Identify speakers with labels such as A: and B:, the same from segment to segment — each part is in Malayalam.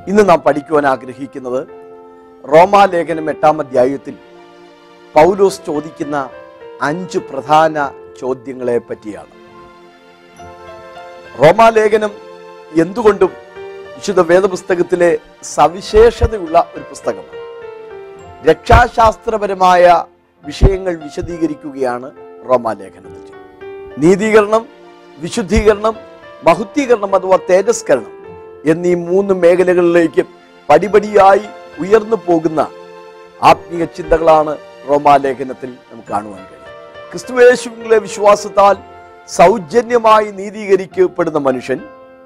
A: ഇന്ന് നാം പഠിക്കുവാൻ ആഗ്രഹിക്കുന്നത് റോമാലേഖനം എട്ടാം അധ്യായത്തിൽ പൗലോസ് ചോദിക്കുന്ന അഞ്ച് പ്രധാന ചോദ്യങ്ങളെ പറ്റിയാണ് റോമാലേഖനം എന്തുകൊണ്ടും വിശുദ്ധ വേദപുസ്തകത്തിലെ സവിശേഷതയുള്ള ഒരു പുസ്തകമാണ് രക്ഷാശാസ്ത്രപരമായ വിഷയങ്ങൾ വിശദീകരിക്കുകയാണ് റോമാലേഖനത്തിൽ നീതീകരണം വിശുദ്ധീകരണം മഹുദ്ധീകരണം അഥവാ തേജസ്കരണം എന്നീ മൂന്ന് മേഖലകളിലേക്ക് പടിപടിയായി ഉയർന്നു പോകുന്ന ആത്മീയ ചിന്തകളാണ് റോമാലേഖനത്തിൽ നമുക്ക് കാണുവാൻ കഴിയും ക്രിസ്തുവേശുവിലെ വിശ്വാസത്താൽ സൗജന്യമായി നീതീകരിക്കപ്പെടുന്ന മനുഷ്യൻ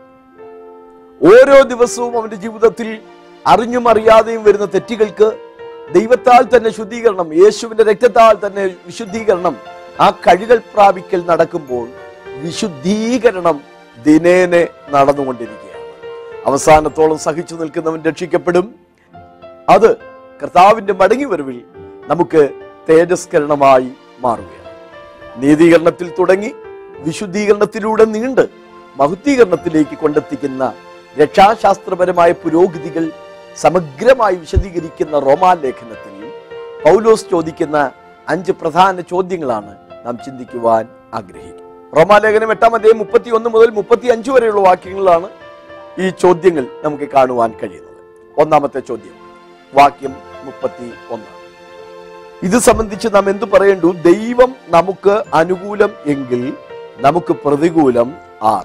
A: ഓരോ ദിവസവും അവന്റെ ജീവിതത്തിൽ അറിഞ്ഞും അറിയാതെയും വരുന്ന തെറ്റുകൾക്ക് ദൈവത്താൽ തന്നെ ശുദ്ധീകരണം യേശുവിന്റെ രക്തത്താൽ തന്നെ വിശുദ്ധീകരണം ആ കഴുകൽ പ്രാപിക്കൽ നടക്കുമ്പോൾ വിശുദ്ധീകരണം ദിനേനെ നടന്നുകൊണ്ടിരിക്കുകയാണ് അവസാനത്തോളം സഹിച്ചു നിൽക്കുന്നവൻ രക്ഷിക്കപ്പെടും അത് കർത്താവിന്റെ മടങ്ങി വരവിൽ നമുക്ക് തേജസ്കരണമായി മാറുകയാണ് നീതീകരണത്തിൽ തുടങ്ങി വിശുദ്ധീകരണത്തിലൂടെ നീണ്ട് മഹുദ്ധീകരണത്തിലേക്ക് കൊണ്ടെത്തിക്കുന്ന രക്ഷാശാസ്ത്രപരമായ പുരോഗതികൾ സമഗ്രമായി വിശദീകരിക്കുന്ന റോമാലേഖനത്തിൽ പൗലോസ് ചോദിക്കുന്ന അഞ്ച് പ്രധാന ചോദ്യങ്ങളാണ് നാം ചിന്തിക്കുവാൻ ആഗ്രഹിക്കുന്നത് റോമാലേഖനം എട്ടാം അധ്യായം മുപ്പത്തി ഒന്ന് മുതൽ മുപ്പത്തി അഞ്ച് വരെയുള്ള വാക്യങ്ങളിലാണ് ഈ ചോദ്യങ്ങൾ നമുക്ക് കാണുവാൻ കഴിയുന്നത് ഒന്നാമത്തെ ചോദ്യം വാക്യം മുപ്പത്തി ഒന്ന് ഇത് സംബന്ധിച്ച് നാം എന്തു പറയേണ്ടു ദൈവം നമുക്ക് അനുകൂലം എങ്കിൽ നമുക്ക് പ്രതികൂലം ആർ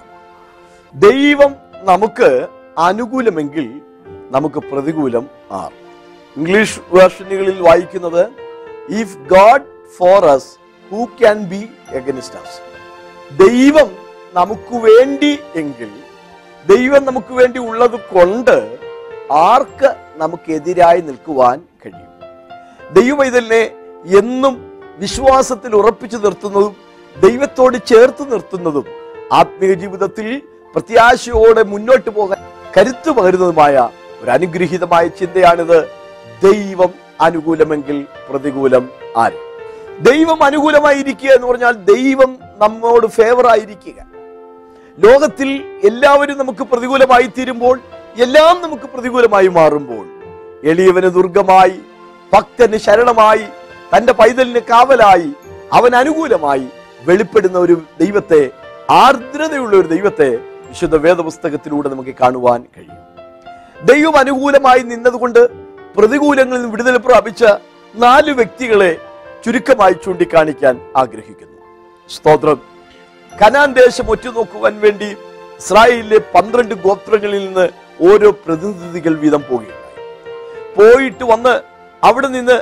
A: ദൈവം നമുക്ക് അനുകൂലമെങ്കിൽ നമുക്ക് പ്രതികൂലം ആർ ഇംഗ്ലീഷ് വേർഷനുകളിൽ വായിക്കുന്നത് if God for us who can be against us ദൈവം നമുക്ക് വേണ്ടി എങ്കിൽ ദൈവം നമുക്ക് വേണ്ടി ഉള്ളത് കൊണ്ട് ആർക്ക് നമുക്കെതിരായി നിൽക്കുവാൻ കഴിയും ദൈവം ഇതിനെ എന്നും വിശ്വാസത്തിൽ ഉറപ്പിച്ചു നിർത്തുന്നതും ദൈവത്തോട് ചേർത്ത് നിർത്തുന്നതും ആത്മീയ ജീവിതത്തിൽ പ്രത്യാശയോടെ മുന്നോട്ട് പോകാൻ കരുത്തു പകരുന്നതുമായ ഒരു അനുഗ്രഹീതമായ ചിന്തയാണിത് ദൈവം അനുകൂലമെങ്കിൽ പ്രതികൂലം ആര് ദൈവം അനുകൂലമായിരിക്കുക എന്ന് പറഞ്ഞാൽ ദൈവം നമ്മോട് ഫേവർ ആയിരിക്കുക ലോകത്തിൽ എല്ലാവരും നമുക്ക് പ്രതികൂലമായി തീരുമ്പോൾ എല്ലാം നമുക്ക് പ്രതികൂലമായി മാറുമ്പോൾ എളിയവന് ദുർഗമായി ഭക്തന് ശരണമായി തന്റെ പൈതലിന് കാവലായി അവൻ അനുകൂലമായി വെളിപ്പെടുന്ന ഒരു ദൈവത്തെ ആർദ്രതയുള്ള ഒരു ദൈവത്തെ വിശുദ്ധ വേദപുസ്തകത്തിലൂടെ നമുക്ക് കാണുവാൻ കഴിയും ദൈവം അനുകൂലമായി നിന്നതുകൊണ്ട് പ്രതികൂലങ്ങളിൽ നിന്ന് വിടുതൽ പ്രാപിച്ച നാല് വ്യക്തികളെ ചുരുക്കമായി ചൂണ്ടിക്കാണിക്കാൻ ആഗ്രഹിക്കുന്നു സ്തോത്രം കനാൻ ദേശം ഒറ്റുനോക്കുവാൻ വേണ്ടി ഇസ്രായേലിലെ പന്ത്രണ്ട് ഗോത്രങ്ങളിൽ നിന്ന് ഓരോ പ്രതിനിധികൾ വീതം പോവുകയുണ്ടായി പോയിട്ട് വന്ന് അവിടെ നിന്ന്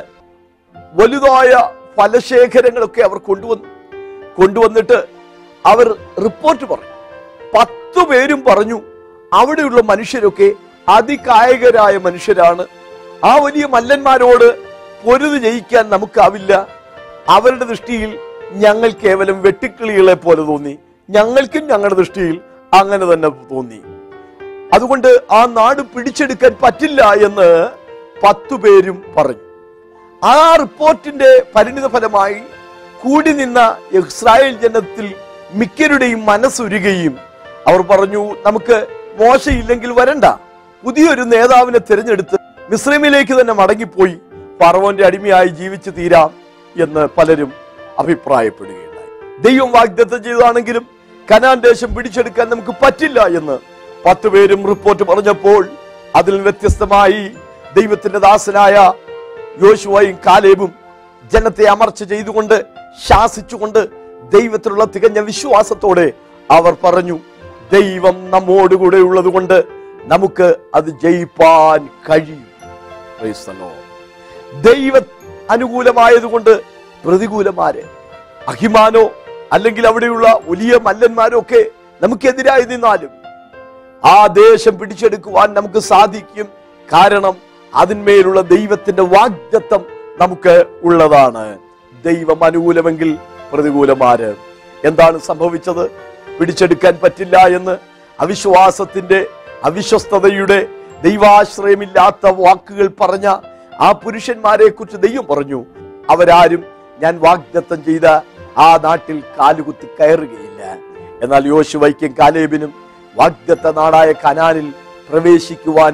A: വലുതായ ഫലശേഖരങ്ങളൊക്കെ അവർ കൊണ്ടുവന്നു കൊണ്ടുവന്നിട്ട് അവർ റിപ്പോർട്ട് പറഞ്ഞു പത്തു പേരും പറഞ്ഞു അവിടെയുള്ള മനുഷ്യരൊക്കെ അതികായകരായ മനുഷ്യരാണ് ആ വലിയ മല്ലന്മാരോട് പൊരുത് ജയിക്കാൻ നമുക്കാവില്ല അവരുടെ ദൃഷ്ടിയിൽ ഞങ്ങൾ കേവലം വെട്ടിക്കിളികളെ പോലെ തോന്നി ഞങ്ങൾക്കും ഞങ്ങളുടെ ദൃഷ്ടിയിൽ അങ്ങനെ തന്നെ തോന്നി അതുകൊണ്ട് ആ നാട് പിടിച്ചെടുക്കാൻ പറ്റില്ല എന്ന് പത്തു പേരും പറഞ്ഞു ആ റിപ്പോർട്ടിന്റെ പരിണിത ഫലമായി കൂടി നിന്ന ഇസ്രായേൽ ജനത്തിൽ മിക്കരുടെയും മനസ്സുരുകയും അവർ പറഞ്ഞു നമുക്ക് മോശയില്ലെങ്കിൽ വരണ്ട പുതിയൊരു നേതാവിനെ തിരഞ്ഞെടുത്ത് മിശ്രമിലേക്ക് തന്നെ മടങ്ങിപ്പോയി പറവോന്റെ അടിമയായി ജീവിച്ചു തീരാം എന്ന് പലരും അഭിപ്രായപ്പെടുകയുണ്ടായി ദൈവം വാഗ്ദത്തം ചെയ്തതാണെങ്കിലും കനാൻ ദേശം പിടിച്ചെടുക്കാൻ നമുക്ക് പറ്റില്ല എന്ന് പത്ത് പേരും റിപ്പോർട്ട് പറഞ്ഞപ്പോൾ അതിൽ വ്യത്യസ്തമായി ദൈവത്തിന്റെ ദാസനായ യോശുവയും കാലേബും ജനത്തെ അമർച്ച ചെയ്തുകൊണ്ട് ശാസിച്ചുകൊണ്ട് ദൈവത്തിലുള്ള തികഞ്ഞ വിശ്വാസത്തോടെ അവർ പറഞ്ഞു ദൈവം നമ്മോടുകൂടെ ഉള്ളത് കൊണ്ട് നമുക്ക് അത് ജയിപ്പാൻ കഴിയും Praise the Lord. ദൈവ അനുകൂലമായതുകൊണ്ട് പ്രതികൂലമാര് അഹിമാനോ അല്ലെങ്കിൽ അവിടെയുള്ള വലിയ മല്ലന്മാരോ ഒക്കെ നമുക്കെതിരായി നിന്നാലും ആ ദേശം പിടിച്ചെടുക്കുവാൻ നമുക്ക് സാധിക്കും കാരണം അതിന്മേലുള്ള ദൈവത്തിന്റെ വാഗ്ദത്തം നമുക്ക് ഉള്ളതാണ് ദൈവം അനുകൂലമെങ്കിൽ പ്രതികൂലമാര് എന്താണ് സംഭവിച്ചത് പിടിച്ചെടുക്കാൻ പറ്റില്ല എന്ന് അവിശ്വാസത്തിന്റെ അവിശ്വസ്തതയുടെ ദൈവാശ്രയമില്ലാത്ത വാക്കുകൾ പറഞ്ഞ ആ പുരുഷന്മാരെ കുറിച്ച് ദൈവം പറഞ്ഞു അവരാരും ഞാൻ വാഗ്ദത്തം ചെയ്ത ആ നാട്ടിൽ കാലുകുത്തി കയറുകയില്ല എന്നാൽ യോശുവയ്ക്കും കാലേബിനും വാഗ്ദത്ത നാടായ കനാനിൽ പ്രവേശിക്കുവാനും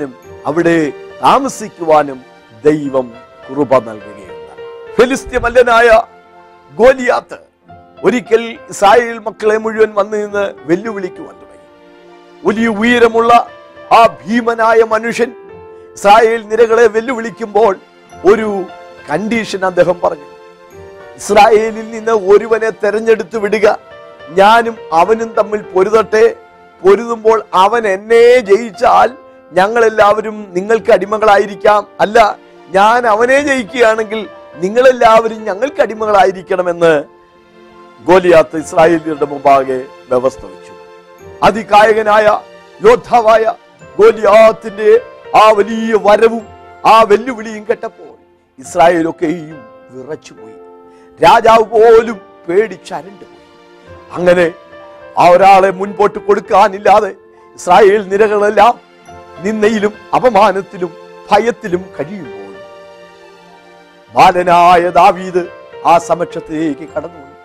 A: അവിടെ താമസിക്കുവാനും ദൈവം കൃപ നൽകുകയുണ്ട് ഫെലിസ്ത്യ മല്ലനായ ഗോലിയാത്ത് ഒരിക്കൽ ഇസ്രായേൽ മക്കളെ മുഴുവൻ വന്നു നിന്ന് വെല്ലുവിളിക്കുവാൻ തുടങ്ങി വലിയ ഉയരമുള്ള ആ ഭീമനായ മനുഷ്യൻ ഇസ്രായേൽ നിരകളെ വെല്ലുവിളിക്കുമ്പോൾ ഒരു കണ്ടീഷൻ അദ്ദേഹം പറഞ്ഞു ഇസ്രായേലിൽ നിന്ന് ഒരുവനെ തെരഞ്ഞെടുത്ത് വിടുക ഞാനും അവനും തമ്മിൽ പൊരുതട്ടെ പൊരുതുമ്പോൾ അവൻ എന്നെ ജയിച്ചാൽ ഞങ്ങൾ എല്ലാവരും നിങ്ങൾക്ക് അടിമകളായിരിക്കാം അല്ല ഞാൻ അവനെ ജയിക്കുകയാണെങ്കിൽ നിങ്ങളെല്ലാവരും ഞങ്ങൾക്ക് അടിമകളായിരിക്കണമെന്ന് ഗോലിയാത്ത് ഇസ്രായേലിയരുടെ മുമ്പാകെ വ്യവസ്ഥ വെച്ചു അതികായകനായ യോദ്ധാവായ ഗോലിയാത്തിന്റെ ആ വലിയ വരവും ആ വെല്ലുവിളിയും കേട്ടപ്പോൾ ഇസ്രായേലൊക്കെയും വിറച്ചുപോയി രാജാവ് പോലും പേടിച്ചരണ്ടുപോയി അങ്ങനെ ആ ഒരാളെ മുൻപോട്ട് കൊടുക്കാനില്ലാതെ ഇസ്രായേൽ നിരകളെല്ലാം നിന്നയിലും അപമാനത്തിലും ഭയത്തിലും കഴിയുമ്പോൾ ബാലനായ ദാവീദ് ആ സമക്ഷത്തിലേക്ക് കടന്നു വന്നു.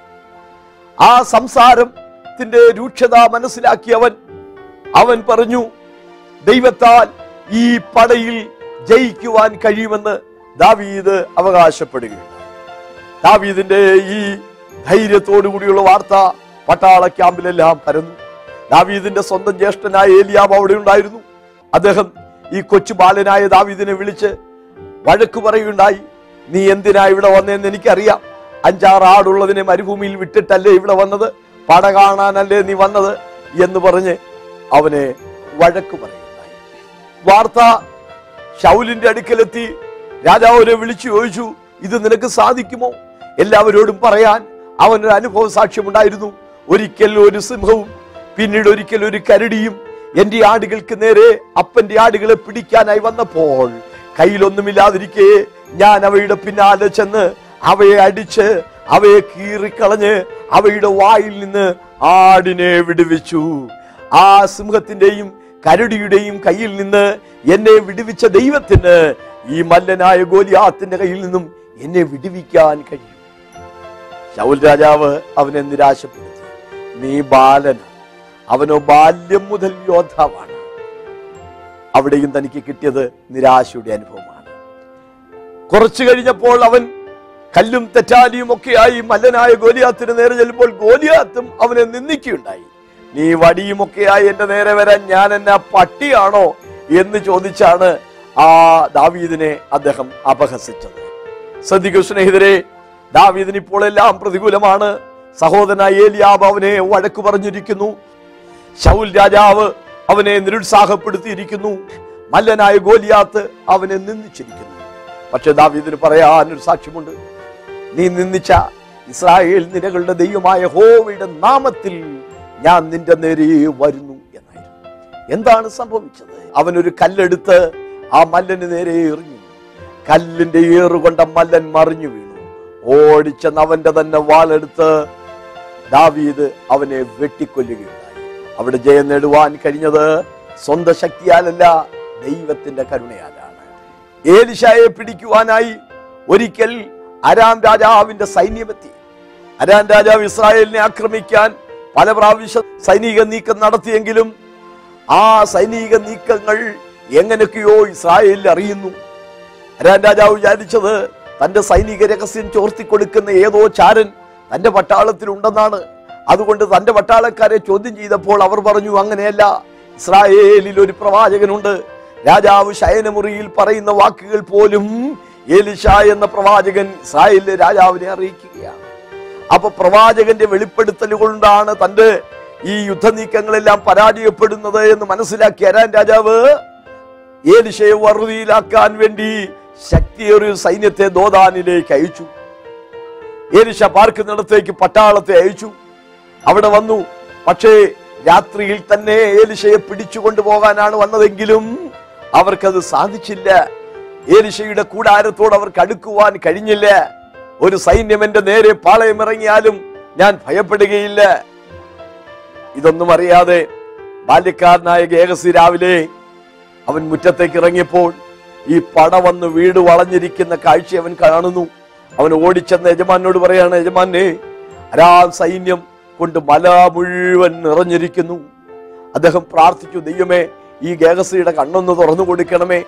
A: ആ സംസാരത്തിന്റെ രൂക്ഷത മനസ്സിലാക്കിയവൻ അവൻ പറഞ്ഞു ദൈവത്താൽ ഈ പടയിൽ ജയിക്കുവാൻ കഴിയുമെന്ന് ദാവീദ് അവകാശപ്പെടുകയുണ്ട് ദാവീദിന്റെ ഈ ധൈര്യത്തോടു കൂടിയുള്ള വാർത്ത പട്ടാള ക്യാമ്പിലെല്ലാം പരന്നു ദാവീദിന്റെ സ്വന്തം ജ്യേഷ്ഠനായ ഏലിയാവ് അവിടെ ഉണ്ടായിരുന്നു അദ്ദേഹം ഈ കൊച്ചു ബാലനായ ദാവീദിനെ വിളിച്ച് വഴക്ക് പറയുകയുണ്ടായി നീ എന്തിനാ ഇവിടെ വന്നതെന്ന് എനിക്കറിയാം അഞ്ചാറ് ആടുള്ളതിനെ മരുഭൂമിയിൽ വിട്ടിട്ടല്ലേ ഇവിടെ വന്നത് പട കാണാനല്ലേ നീ വന്നത് എന്ന് പറഞ്ഞ് അവനെ വഴക്ക് പറയുകയുണ്ടായി വാർത്ത ഷൗലിന്റെ അടുക്കലെത്തി രാജാവിനെ വിളിച്ചു ചോദിച്ചു ഇത് നിനക്ക് സാധിക്കുമോ എല്ലാവരോടും പറയാൻ അവനൊരു അനുഭവ സാക്ഷ്യമുണ്ടായിരുന്നു ഒരിക്കൽ ഒരു സിംഹവും പിന്നീട് ഒരിക്കൽ ഒരു കരടിയും എന്റെ ആടുകൾക്ക് നേരെ അപ്പന്റെ ആടുകളെ പിടിക്കാനായി വന്നപ്പോൾ കയ്യിലൊന്നുമില്ലാതിരിക്കെ ഞാൻ അവയുടെ പിന്നാലെ ചെന്ന് അവയെ അടിച്ച് അവയെ കീറിക്കളഞ്ഞ് അവയുടെ വായിൽ നിന്ന് ആടിനെ വിടുവിച്ചു ആ സിംഹത്തിന്റെയും കരടിയുടെയും കയ്യിൽ നിന്ന് എന്നെ വിടുവിച്ച ദൈവത്തിന് ഈ മല്ലനായ ഗോലിയാത്തിന്റെ കയ്യിൽ നിന്നും എന്നെ വിടുവിക്കാൻ കഴിയും ശൗൽ രാജാവ് അവനെ നിരാശപ്പെടുത്തി നീ ബാലനാണ് അവനോ ബാല്യം മുതൽ യോദ്ധാവാണ് അവിടെയും തനിക്ക് കിട്ടിയത് നിരാശയുടെ അനുഭവമാണ് കുറച്ചു കഴിഞ്ഞപ്പോൾ അവൻ കല്ലും തെറ്റാലിയും ഒക്കെയായി മല്ലനായ ഗോലിയാത്തിന് നേരെ ചെല്ലുമ്പോൾ ഗോലിയാത്തും അവനെ നിന്ദിക്കുകയുണ്ടായി നീ വടിയുമൊക്കെയായി എന്റെ നേരെ വരാൻ ഞാൻ എന്നാ പട്ടിയാണോ എന്ന് ചോദിച്ചാണ് ആ ദാവീദിനെ അദ്ദേഹം അപഹസിച്ചത് ശ്രദ്ധിക്കൂ സ്നേഹിതരെ ദാവീദിന് ഇപ്പോൾ എല്ലാം പ്രതികൂലമാണ് സഹോദരനായ ഏലിയാബ് അവനെ വഴക്കു പറഞ്ഞിരിക്കുന്നു ശൗൽ രാജാവ് അവനെ നിരുത്സാഹപ്പെടുത്തിയിരിക്കുന്നു മല്ലനായ ഗോലിയാത്ത് അവനെ നിന്ദിച്ചിരിക്കുന്നു പക്ഷെ ദാവീദിന് പറയാൻ ഒരു സാക്ഷ്യമുണ്ട് നീ നിന്ദിച്ച ഇസ്രായേൽ നിരകളുടെ ദൈവമായ ഹോവയുടെ നാമത്തിൽ ഞാൻ നിന്റെ നേരെ വരുന്നു എന്നായിരുന്നു എന്താണ് സംഭവിച്ചത് അവനൊരു കല്ലെടുത്ത് ആ മല്ലന് നേരെ എറിഞ്ഞു കല്ലിന്റെ ഏറുകൊണ്ട മല്ലൻ മറിഞ്ഞു വീണു ഓടിച്ചെന്ന് അവന്റെ തന്നെ വാളെടുത്ത് ദാവീദ് അവനെ വെട്ടിക്കൊല്ലുകയുണ്ടായി അവിടെ ജയം നേടുവാൻ കഴിഞ്ഞത് സ്വന്തം ശക്തിയാലല്ല ദൈവത്തിന്റെ കരുണയാലാണ് ഏലിശായെ പിടിക്കുവാനായി ഒരിക്കൽ അരാം രാജാവിന്റെ സൈന്യമെത്തി അരാം രാജാവ് ഇസ്രായേലിനെ ആക്രമിക്കാൻ പല പ്രാവശ്യം സൈനിക നീക്കം നടത്തിയെങ്കിലും ആ സൈനിക നീക്കങ്ങൾ എങ്ങനെയൊക്കെയോ ഇസ്രായേലിൽ അറിയുന്നു അരാൻ രാജാവ് വിചാരിച്ചത് തന്റെ സൈനിക രഹസ്യം ചോർത്തിക്കൊടുക്കുന്ന ഏതോ ചാരൻ തന്റെ പട്ടാളത്തിൽ ഉണ്ടെന്നാണ് അതുകൊണ്ട് തന്റെ പട്ടാളക്കാരെ ചോദ്യം ചെയ്തപ്പോൾ അവർ പറഞ്ഞു അങ്ങനെയല്ല ഇസ്രായേലിൽ ഒരു പ്രവാചകനുണ്ട് രാജാവ് ശയനമുറിയിൽ പറയുന്ന വാക്കുകൾ പോലും ഏലിശ എന്ന പ്രവാചകൻ ഇസ്രായേലിലെ രാജാവിനെ അറിയിക്കുകയാണ് അപ്പൊ പ്രവാചകന്റെ വെളിപ്പെടുത്തൽ കൊണ്ടാണ് തന്റെ ഈ യുദ്ധനീക്കങ്ങളെല്ലാം പരാജയപ്പെടുന്നത് എന്ന് മനസ്സിലാക്കിയ അരാൻ രാജാവ് ഏലിശയെ വറുതിയിലാക്കാൻ വേണ്ടി ശക്തിയേറിയ സൈന്യത്തെ ദോദാനിലേക്ക് അയച്ചു ഏലിശ പാർക്കുന്നിടത്തേക്ക് പട്ടാളത്തെ അയച്ചു അവിടെ വന്നു പക്ഷേ രാത്രിയിൽ തന്നെ ഏലിശയെ പിടിച്ചു കൊണ്ടുപോകാനാണ് വന്നതെങ്കിലും അവർക്കത് സാധിച്ചില്ല ഏലിശയുടെ കൂടാരത്തോട് അവർക്ക് അടുക്കുവാൻ കഴിഞ്ഞില്ല ഒരു സൈന്യം എന്റെ നേരെ പാളയമിറങ്ങിയാലും ഞാൻ ഭയപ്പെടുകയില്ല ഇതൊന്നും അറിയാതെ ബാല്യക്കാരനായ ഗേഹസി രാവിലെ അവൻ മുറ്റത്തേക്ക് ഇറങ്ങിയപ്പോൾ ഈ പട വന്ന് വീട് വളഞ്ഞിരിക്കുന്ന കാഴ്ച അവൻ കാണുന്നു അവൻ ഓടിച്ചെന്ന് യജമാനോട് പറയാണ് യജമാനെ അരാ സൈന്യം കൊണ്ട് മല മുഴുവൻ നിറഞ്ഞിരിക്കുന്നു അദ്ദേഹം പ്രാർത്ഥിച്ചു ദൈവമേ ഈ ഗേഹസിയുടെ കണ്ണൊന്ന് തുറന്നു കൊടുക്കണമേ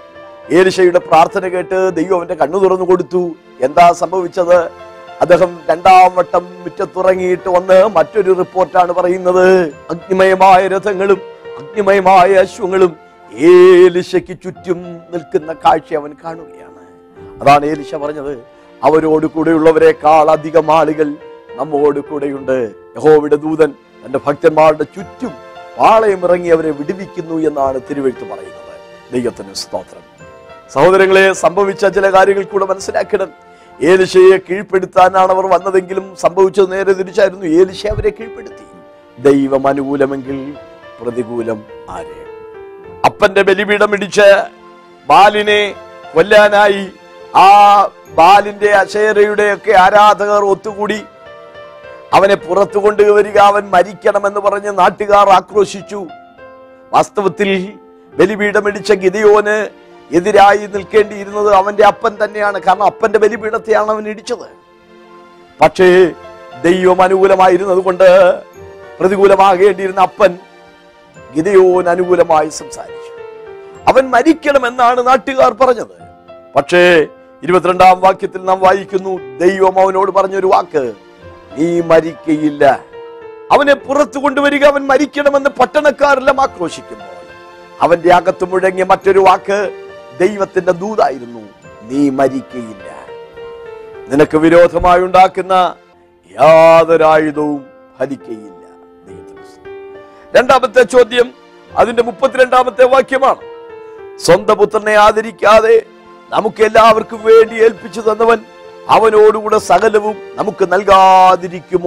A: ഏലിശയുടെ പ്രാർത്ഥന കേട്ട് ദൈവം അവന്റെ കണ്ണു തുറന്നു കൊടുത്തു എന്താ സംഭവിച്ചത് അദ്ദേഹം രണ്ടാം വട്ടം മുറ്റത്തിറങ്ങിയിട്ട് വന്ന് മറ്റൊരു റിപ്പോർട്ടാണ് പറയുന്നത് അഗ്നിമയമായ രഥങ്ങളും അഗ്നിമയമായ അശ്വങ്ങളും ഏലിശയ്ക്ക് ചുറ്റും നിൽക്കുന്ന കാഴ്ച അവൻ കാണുകയാണ് അതാണ് ഏലിശ പറഞ്ഞത് അവരോട് കൂടെയുള്ളവരെക്കാൾ അധികം ആളുകൾ നമ്മോട് കൂടെയുണ്ട് യഹോവയുടെ ദൂതൻ തന്റെ ഭക്തന്മാരുടെ ചുറ്റും പാളയം ഇറങ്ങി അവരെ വിടുവിക്കുന്നു എന്നാണ് തിരുവെഴുത്ത് പറയുന്നത് ദൈവത്തിന് സ്തോത്രം സഹോദരങ്ങളെ സംഭവിച്ച ചില കാര്യങ്ങൾ കൂടെ മനസ്സിലാക്കണം ഏലിശയെ കീഴ്പ്പെടുത്താനാണ് അവർ വന്നതെങ്കിലും സംഭവിച്ചത് നേരെ തിരിച്ചായിരുന്നു ഏലിശ അവരെ കീഴ്പ്പെടുത്തി ദൈവം അനുകൂലമെങ്കിൽ പ്രതികൂലം ആര് അപ്പന്റെ ബലിപീഠം ഇടിച്ച് ബാലിനെ കൊല്ലാനായി ആ ബാലിന്റെ അശേരയുടെ ഒക്കെ ആരാധകർ ഒത്തുകൂടി അവനെ പുറത്തു കൊണ്ടുവരിക അവൻ മരിക്കണമെന്ന് പറഞ്ഞ് നാട്ടുകാർ ആക്രോശിച്ചു വാസ്തവത്തിൽ ബലിപീഠമിടിച്ച ഗിദിയോന് എതിരായി നിൽക്കേണ്ടിയിരുന്നത് അവന്റെ അപ്പൻ തന്നെയാണ് കാരണം അപ്പന്റെ ബലിപീഠത്തെയാണ് അവൻ ഇടിച്ചത് പക്ഷേ ദൈവം അനുകൂലമായിരുന്നത് കൊണ്ട് പ്രതികൂലമാകേണ്ടിയിരുന്ന അപ്പൻ ഗിദയോൻ അനുകൂലമായി സംസാരിച്ചു അവൻ മരിക്കണമെന്നാണ് നാട്ടുകാർ പറഞ്ഞത് പക്ഷേ ഇരുപത്തിരണ്ടാം വാക്യത്തിൽ നാം വായിക്കുന്നു ദൈവം അവനോട് പറഞ്ഞൊരു വാക്ക് നീ മരിക്കയില്ല അവനെ പുറത്തു കൊണ്ടുവരിക അവൻ മരിക്കണമെന്ന് പട്ടണക്കാരെല്ലാം ആക്രോശിക്കുമ്പോൾ അവന്റെ അകത്ത് മുഴങ്ങിയ മറ്റൊരു വാക്ക് ദൈവത്തിന്റെ ദൂതായിരുന്നു നീ മരിക്കയില്ല നിനക്ക് വിരോധമായി ഉണ്ടാക്കുന്ന യാതൊരായുധവും ഫലിക്കയില്ല ദൈവത്തിന് സ്തോത്രം. രണ്ടാമത്തെ ചോദ്യം അതിന്റെ മുപ്പത്തിരണ്ടാമത്തെ വാക്യമാണ് സ്വന്തം പുത്രനെ ആദരിക്കാതെ നമുക്ക് എല്ലാവർക്കും വേണ്ടി ഏൽപ്പിച്ചു തന്നവൻ അവനോടുകൂടെ സകലവും നമുക്ക് നൽകാതിരിക്കുമോ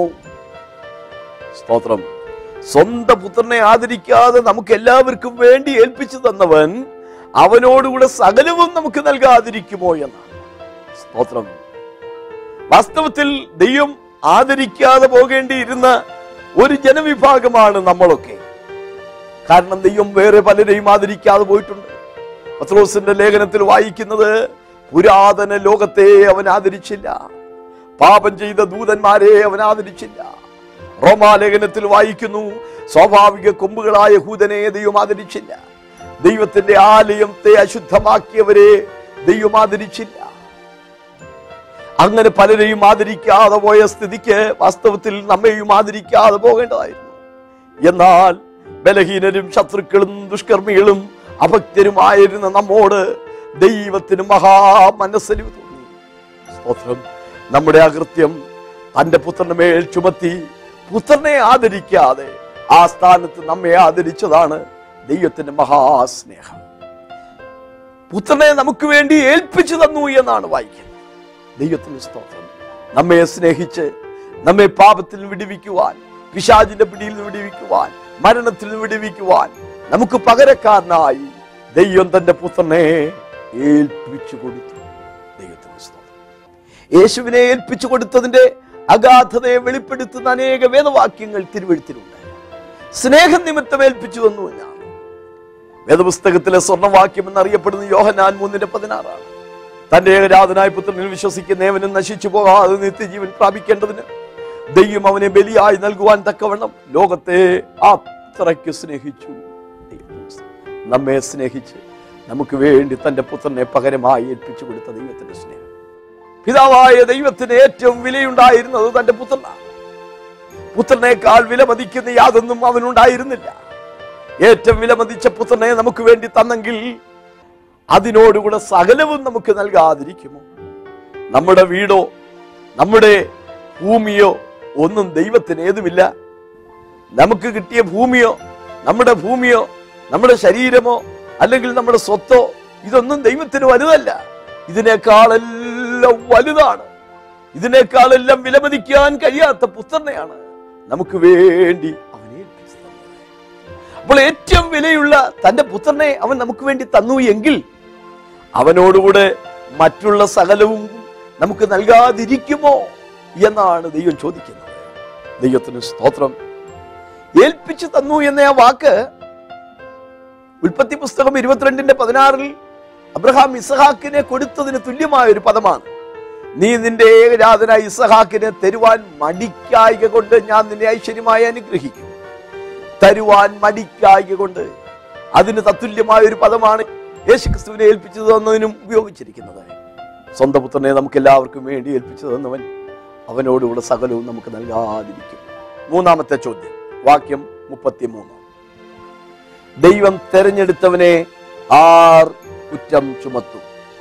A: സ്തോത്രം സ്വന്തം പുത്രനെ ആദരിക്കാതെ നമുക്ക് എല്ലാവർക്കും വേണ്ടി ഏൽപ്പിച്ചു തന്നവൻ അവനോടുകൂടെ സകലവും നമുക്ക് നൽകാതിരിക്കുമോ എന്നാണ് സ്തോത്രം വാസ്തവത്തിൽ ദൈവം ആദരിക്കാതെ പോകേണ്ടിയിരുന്ന ഒരു ജനവിഭാഗമാണ് നമ്മളൊക്കെ കാരണം ദൈവം വേറെ പലരെയും ആദരിക്കാതെ പോയിട്ടുണ്ട് പത്രോസിന്റെ ലേഖനത്തിൽ വായിക്കുന്നത് പുരാതന ലോകത്തെ അവൻ ആദരിച്ചില്ല പാപം ചെയ്ത ദൂതന്മാരെ അവൻ ആദരിച്ചില്ല റോമാലേഖനത്തിൽ വായിക്കുന്നു സ്വാഭാവിക കൊമ്പുകളായ ഹൂതനെ ദൈവം ആദരിച്ചില്ല ദൈവത്തിന്റെ ആലയത്തെ അശുദ്ധമാക്കിയവരെ ദൈവം ആദരിച്ചില്ല അങ്ങനെ പലരെയും ആദരിക്കാതെ പോയ സ്ഥിതിക്ക് വാസ്തവത്തിൽ നമ്മെയും ആദരിക്കാതെ പോകേണ്ടതായിരുന്നു എന്നാൽ ബലഹീനരും ശത്രുക്കളും ദുഷ്കർമ്മികളും അഭക്തരുമായിരുന്ന നമ്മോട് ദൈവത്തിന് മഹാ മനസ്സലിവ് തോന്നി സ്തോത്രം നമ്മുടെ അകൃത്യം തന്റെ പുത്രന്റെ മേൽ ചുമത്തി പുത്രനെ ആദരിക്കാതെ ആ സ്ഥാനത്ത് നമ്മെ ആദരിച്ചതാണ് ദൈവത്തിന്റെ മഹാസ്നേഹം പുത്രനെ നമുക്ക് വേണ്ടി ഏൽപ്പിച്ചു തന്നു എന്നാണ് വായിക്കുന്നത് ദൈവത്തിന്റെ സ്തോത്രം നമ്മെ സ്നേഹിച്ച് നമ്മെ പാപത്തിൽ നിന്ന് വിടുവിക്കുവാൻ പിശാചിന്റെ പിടിയിൽ നിന്ന് വിടുവിക്കുവാൻ മരണത്തിൽ നിന്ന് വിടുവിക്കുവാൻ നമുക്ക് പകരക്കാരനായി ദൈവം തന്റെ പുത്രനെ ഏൽപ്പിച്ചു കൊടുത്തു ദൈവത്തിന്റെ സ്തോത്രം യേശുവിനെ ഏൽപ്പിച്ചു കൊടുത്തതിന്റെ അഗാധതയെ വെളിപ്പെടുത്തുന്ന അനേക വേദവാക്യങ്ങൾ തിരുവഴുത്തിലുണ്ട് സ്നേഹം നിമിത്തം ഏൽപ്പിച്ചു തന്നു എന്നാണ് വേദപുസ്തകത്തിലെ സ്വർണ്ണവാക്യം എന്നറിയപ്പെടുന്ന യോഹനാൻ മൂന്നിന്റെ പതിനാറാണ് തന്റെ ഏകരാധനായ പുത്രനിൽ വിശ്വസിക്കുന്ന ഏവനും നശിച്ചു പോകാതെ നിത്യജീവൻ പ്രാപിക്കേണ്ടതിന് ദൈവം അവനെ ബലിയായി നൽകുവാൻ തക്കവണ്ണം ലോകത്തെ അത്രയ്ക്ക് സ്നേഹിച്ചു നമ്മെ സ്നേഹിച്ച് നമുക്ക് വേണ്ടി തന്റെ പുത്രനെ പകരമായി ഏൽപ്പിച്ചു കൊടുത്ത ദൈവത്തിന്റെ സ്നേഹം പിതാവായ ദൈവത്തിന് ഏറ്റവും വിലയുണ്ടായിരുന്നത് തന്റെ പുത്രനാണ് പുത്രനേക്കാൾ വിലമതിക്കുന്ന യാതൊന്നും അവനുണ്ടായിരുന്നില്ല ഏറ്റവും വിലമതിച്ച പുത്രനെ നമുക്ക് വേണ്ടി തന്നെങ്കിൽ അതിനോടുകൂടെ സകലവും നമുക്ക് നൽകാതിരിക്കുമോ നമ്മുടെ വീടോ നമ്മുടെ ഭൂമിയോ ഒന്നും ദൈവത്തിന് ഏതുമില്ല നമുക്ക് കിട്ടിയ ഭൂമിയോ നമ്മുടെ ഭൂമിയോ നമ്മുടെ ശരീരമോ അല്ലെങ്കിൽ നമ്മുടെ സ്വത്തോ ഇതൊന്നും ദൈവത്തിന് വലുതല്ല ഇതിനേക്കാളെല്ലാം വലുതാണ് ഇതിനേക്കാളെല്ലാം വിലമതിക്കാൻ കഴിയാത്ത പുത്രനെയാണ് നമുക്ക് വേണ്ടി അവനെ ഏൽപ്പിച്ചു തന്നത് അപ്പോൾ ഏറ്റവും വിലയുള്ള തന്റെ പുത്രനെ അവൻ നമുക്ക് വേണ്ടി തന്നു എങ്കിൽ അവനോടുകൂടെ മറ്റുള്ള സകലവും നമുക്ക് നൽകാതിരിക്കുമോ എന്നാണ് ദൈവം ചോദിക്കുന്നത് ദൈവത്തിന് സ്തോത്രം ഏൽപ്പിച്ചു തന്നു എന്ന ആ വാക്ക് ഉൽപ്പത്തി പുസ്തകം ഇരുപത്തിരണ്ടിന്റെ പതിനാറിൽ അബ്രഹാം ഇസഹാക്കിനെ കൊടുത്തതിന് തുല്യമായ ഒരു പദമാണ് നീ നിന്റെ ഏകജാതനായ ഇസഹാക്കിനെ തരുവാൻ മടിക്കായിക കൊണ്ട് ഞാൻ നിന്നെ ഐശ്വര്യമായി അനുഗ്രഹിക്കും തരുവാൻ മടിക്കായിക കൊണ്ട് അതിന് തത്തുല്യമായ ഒരു പദമാണ് യേശു ക്രിസ്തുവിനെ ഏൽപ്പിച്ചു തന്നതിനും ഉപയോഗിച്ചിരിക്കുന്നത് സ്വന്തം പുത്രനെ നമുക്ക് എല്ലാവർക്കും വേണ്ടി ഏൽപ്പിച്ചു തന്നവൻ അവനോടുകൂടെ സകലവും നമുക്ക് നൽകാതിരിക്കും മൂന്നാമത്തെ ചോദ്യം വാക്യം മുപ്പത്തിമൂന്ന് ദൈവം തെരഞ്ഞെടുത്തവനെ ആർ കുറ്റം ചുമത്തും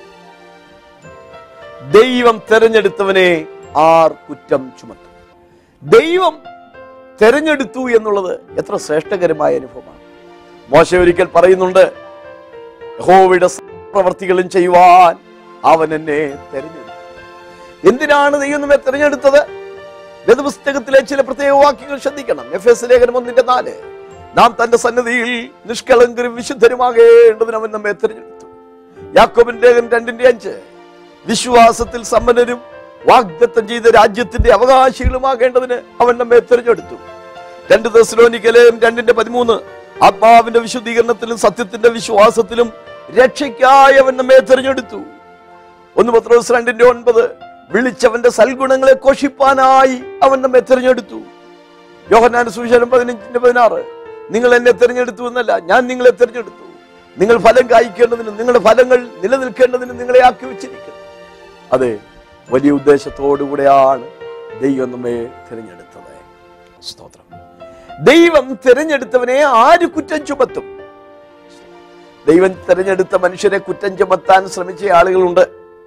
A: ദൈവം തെരഞ്ഞെടുത്തവനെ ആർ കുറ്റം ചുമത്തും ദൈവം തെരഞ്ഞെടുത്തു എന്നുള്ളത് എത്ര ശ്രേഷ്ഠകരമായ അനുഭവമാണ് മോശ ഒരിക്കൽ പറയുന്നുണ്ട് യഹോവയുടെ പ്രവർത്തികളും ചെയ്യുവാൻ അവൻ എന്നെ തെരഞ്ഞെടുത്തു എന്തിനാണ് ദൈവം നമ്മെ തെരഞ്ഞെടുത്തത് വേദപുസ്തകത്തിലെ ചില പ്രത്യേക വാക്യങ്ങൾ ശ്രദ്ധിക്കണം എഫ് എസ് ലേഖനം ഒന്നിന്റെ നാല് നാം തന്റെ സന്നദ്ധിയിൽ നിഷ്കളങ്കരും വിശുദ്ധരുമാകേണ്ടതിന് അവൻ നമ്മെ തെരഞ്ഞെടുത്തു യാക്കോബിൻ ലേഖനം രണ്ടിന്റെ അഞ്ച് വിശ്വാസത്തിൽ സമ്പന്നരും വാഗ്ദത്തം ചെയ്ത രാജ്യത്തിന്റെ അവകാശികളുമാകേണ്ടതിന് അവൻ നമ്മെ തെരഞ്ഞെടുത്തു രണ്ട് ദശലോനിക്കലേയും രണ്ടിന്റെ പതിമൂന്ന് ആത്മാവിന്റെ വിശുദ്ധീകരണത്തിലും സത്യത്തിന്റെ വിശ്വാസത്തിലും രക്ഷയ്ക്കായി അവൻ നമ്മെ തെരഞ്ഞെടുത്തു ഒന്ന് പത്രോസ് രണ്ടിന്റെ ഒൻപത് വിളിച്ചവന്റെ സൽഗുണങ്ങളെ കോഷിപ്പാനായി അവൻ നമ്മെ തിരഞ്ഞെടുത്തു യോഹന്നാൻ സുവിശേഷം പതിനഞ്ചിന്റെ പതിനാറ് നിങ്ങൾ എന്നെ തിരഞ്ഞെടുത്തു എന്നല്ല ഞാൻ നിങ്ങളെ തിരഞ്ഞെടുത്തു നിങ്ങൾ ഫലം കായ്ക്കേണ്ടതിനും നിങ്ങളുടെ ഫലങ്ങൾ നിലനിൽക്കേണ്ടതിനും നിങ്ങളെ ആക്കി വെച്ചിരിക്കുന്നു അതെ വലിയ ഉദ്ദേശത്തോടുകൂടെയാണ് ദൈവം നമ്മെ തിരഞ്ഞെടുത്തത് സ്തോത്രം ദൈവം തിരഞ്ഞെടുത്തവനെ ആര് കുറ്റം ചുമത്തും ദൈവം തിരഞ്ഞെടുത്ത മനുഷ്യരെ കുറ്റം ചുമത്താൻ ശ്രമിച്ച ആളുകളുണ്ട്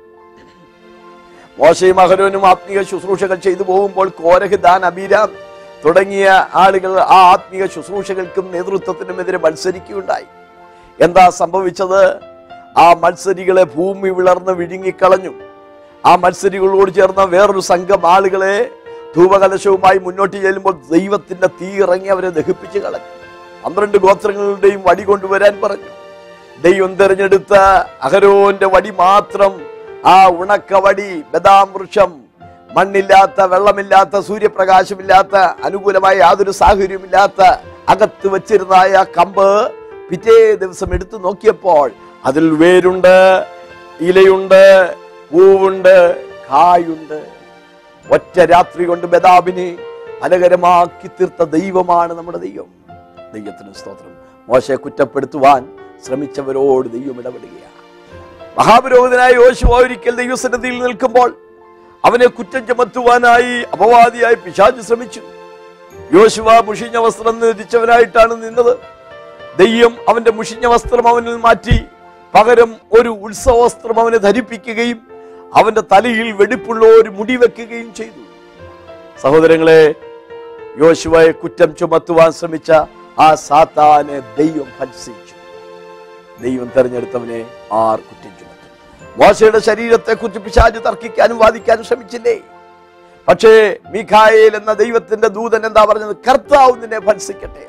A: മോശയും അഹരോനും ആത്മീയ ശുശ്രൂഷകൾ ചെയ്തു പോകുമ്പോൾ കോരഹ് ദാൻ അബീരാം തുടങ്ങിയ ആളുകൾ ആ ആത്മീയ ശുശ്രൂഷകൾക്കും നേതൃത്വത്തിനുമെതിരെ മത്സരിക്കുകയുണ്ടായി എന്താ സംഭവിച്ചത് ആ മത്സരികളെ ഭൂമി വിളർന്ന് വിഴുങ്ങിക്കളഞ്ഞു ആ മത്സരികളോട് ചേർന്ന വേറൊരു സംഘം ആളുകളെ ധൂപകലശവുമായി മുന്നോട്ട് ചെല്ലുമ്പോൾ ദൈവത്തിന്റെ തീ ഇറങ്ങി അവരെ ദഹിപ്പിച്ച് കളഞ്ഞു പന്ത്രണ്ട് ഗോത്രങ്ങളുടെയും വടി കൊണ്ടുവരാൻ പറഞ്ഞു ദൈവം തെരഞ്ഞെടുത്ത അഹരോന്റെ വടി മാത്രം ആ ഉണക്ക വടി ബദാം വൃക്ഷം മണ്ണില്ലാത്ത വെള്ളമില്ലാത്ത സൂര്യപ്രകാശമില്ലാത്ത അനുകൂലമായ യാതൊരു സാഹചര്യമില്ലാത്ത അകത്ത് വെച്ചിരുന്ന ആ കമ്പ് പിറ്റേ ദിവസം എടുത്തു നോക്കിയപ്പോൾ അതിൽ വേരുണ്ട് ഇലയുണ്ട് പൂവുണ്ട് കായുണ്ട് ഒറ്റ രാത്രി കൊണ്ട് ബദാബിനെ അലകരമാക്കി തീർത്ത ദൈവമാണ് നമ്മുടെ ദൈവം ദൈവത്തിന് സ്തോത്രം മോശയെ കുറ്റപ്പെടുത്തുവാൻ ശ്രമിച്ചവരോട് ദൈവം ഇടപെടുകയാണ് മഹാപുരോഹിതനായ യോശുവ ഒരിക്കൽ ദൈവസന്നിധിയിൽ നിൽക്കുമ്പോൾ അവനെ കുറ്റം ചുമത്തുവാനായി അപവാദിയായി പിശാച് ശ്രമിച്ചു യോശുവ മുഷിഞ്ഞ വസ്ത്രം ധരിച്ചവനായിട്ടാണ് നിന്നത് ദൈവം അവന്റെ മുഷിഞ്ഞ വസ്ത്രം അവനിൽ മാറ്റി പകരം ഒരു ഉത്സവ വസ്ത്രം അവനെ ധരിപ്പിക്കുകയും അവന്റെ തലയിൽ വെടിപ്പുള്ള ഒരു മുടി വെക്കുകയും ചെയ്തു സഹോദരങ്ങളെ യോശുവയെ കുറ്റം ചുമത്തുവാൻ ശ്രമിച്ച ആ സാത്താനെ ദൈവം ഭത്സിച്ചു ദൈവം തെരഞ്ഞെടുത്തവനെ ആർ കുറ്റം ചുമത്തും മോശയുടെ ശരീരത്തെ കുറിച്ച് പിശാച് തർക്കിക്കാനും വാദിക്കാനും ശ്രമിച്ചില്ലേ പക്ഷേ മീഖായേൽ എന്ന ദൈവത്തിന്റെ ദൂതൻ എന്താ പറഞ്ഞത് കർത്താവ് നിന്നെ ഭത്സിക്കട്ടെ